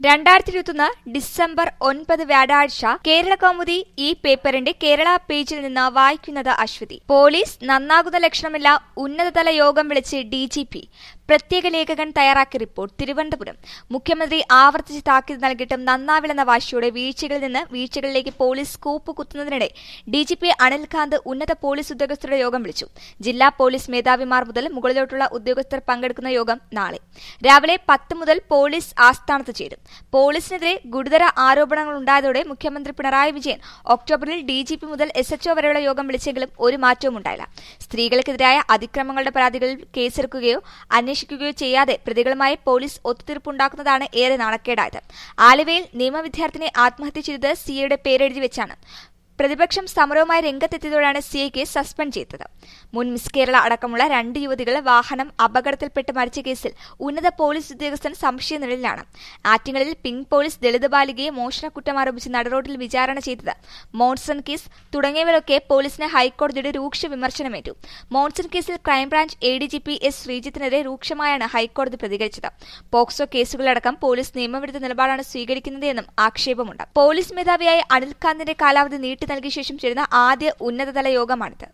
രണ്ടായിരത്തി ഇരുപത്തൊന്ന് ഡിസംബർ ഒൻപത് വ്യാഴാഴ്ച കേരള കൗമുദി ഈ പേപ്പറിന്റെ കേരള പേജിൽ നിന്ന് വായിക്കുന്നത് അശ്വതി പോലീസ് നന്നാകുന്ന ലക്ഷണമില്ല ഉന്നതതല യോഗം വിളിച്ച് ഡിജിപി പ്രത്യേക ലേഖകൻ തയ്യാറാക്കിയ റിപ്പോർട്ട് തിരുവനന്തപുരം മുഖ്യമന്ത്രി ആവർത്തിച്ച് താക്കീത് നൽകിയിട്ടും നന്നാവില്ലെന്ന വാശിയോടെ വീഴ്ചകളിൽ നിന്ന് വീഴ്ചകളിലേക്ക് പോലീസ് കൂപ്പ് കുത്തുന്നതിനിടെ ഡിജിപി അനിൽകാന്ത് ഉന്നത പോലീസ് ഉദ്യോഗസ്ഥരുടെ യോഗം വിളിച്ചു ജില്ലാ പോലീസ് മേധാവിമാർ മുതൽ മുകളിലോട്ടുള്ള ഉദ്യോഗസ്ഥർ പങ്കെടുക്കുന്ന യോഗം നാളെ രാവിലെ പത്ത് മുതൽ പോലീസ് ആസ്ഥാനത്ത് ചേരും പോലീസിനെതിരെ ഗുരുതര ആരോപണങ്ങൾ ഉണ്ടായതോടെ മുഖ്യമന്ത്രി പിണറായി വിജയൻ ഒക്ടോബറിൽ ഡിജിപി മുതൽ എസ് എച്ച്ഒ വരെയുള്ള യോഗം വിളിച്ചെങ്കിലും ഒരു മാറ്റവും ഉണ്ടായില്ല സ്ത്രീകൾക്കെതിരായ അതിക്രമങ്ങളുടെ പരാതികളിൽ കേസെടുക്കുകയോ അന്വേഷിക്കുകയോ ചെയ്യാതെ പ്രതികളുമായി പോലീസ് ഒത്തുതീർപ്പുണ്ടാക്കുന്നതാണ് ഏറെ നാണക്കേടായത് ആലുവയിൽ നിയമവിദ്യാർത്ഥിനി ആത്മഹത്യ ചെയ്തത് സിയുടെ പേരെഴുതി വെച്ചാണ് പ്രതിപക്ഷം സമരവുമായി രംഗത്തെത്തിയതോടെയാണ് സിഐക്ക് സസ്പെൻഡ് ചെയ്തത് മുൻ മിസ് കേരള അടക്കമുള്ള രണ്ട് യുവതികൾ വാഹനം അപകടത്തിൽപ്പെട്ട് മരിച്ച കേസിൽ ഉന്നത പോലീസ് ഉദ്യോഗസ്ഥൻ സംശയനിഴലിലാണ് ആറ്റിങ്ങലിൽ പിങ്ക് പോലീസ് ദളിത് ബാലികയെ മോഷണക്കുറ്റം ആരോപിച്ച് നടുറോഡിൽ വിചാരണ ചെയ്തത് മോൺസൺ കേസ് തുടങ്ങിയവരൊക്കെ പോലീസിന് ഹൈക്കോടതിയുടെ രൂക്ഷ വിമർശനമേറ്റു മോൺസൺ കേസിൽ crime branch A D G P S ശ്രീജിത്തിനെതിരെ രൂക്ഷമായാണ് ഹൈക്കോടതി പ്രതികരിച്ചത് പോക്സോ കേസുകളടക്കം പോലീസ് നിയമവിരുദ്ധ നിലപാടാണ് സ്വീകരിക്കുന്നതെന്നും ആക്ഷേപമുണ്ട് പോലീസ് മേധാവിയായ അനിൽകാന്തിന്റെ കാലാവധി നീട്ടി നൽകിയ ശേഷം ചേരുന്ന ആദ്യ ഉന്നതതല യോഗമാണിത്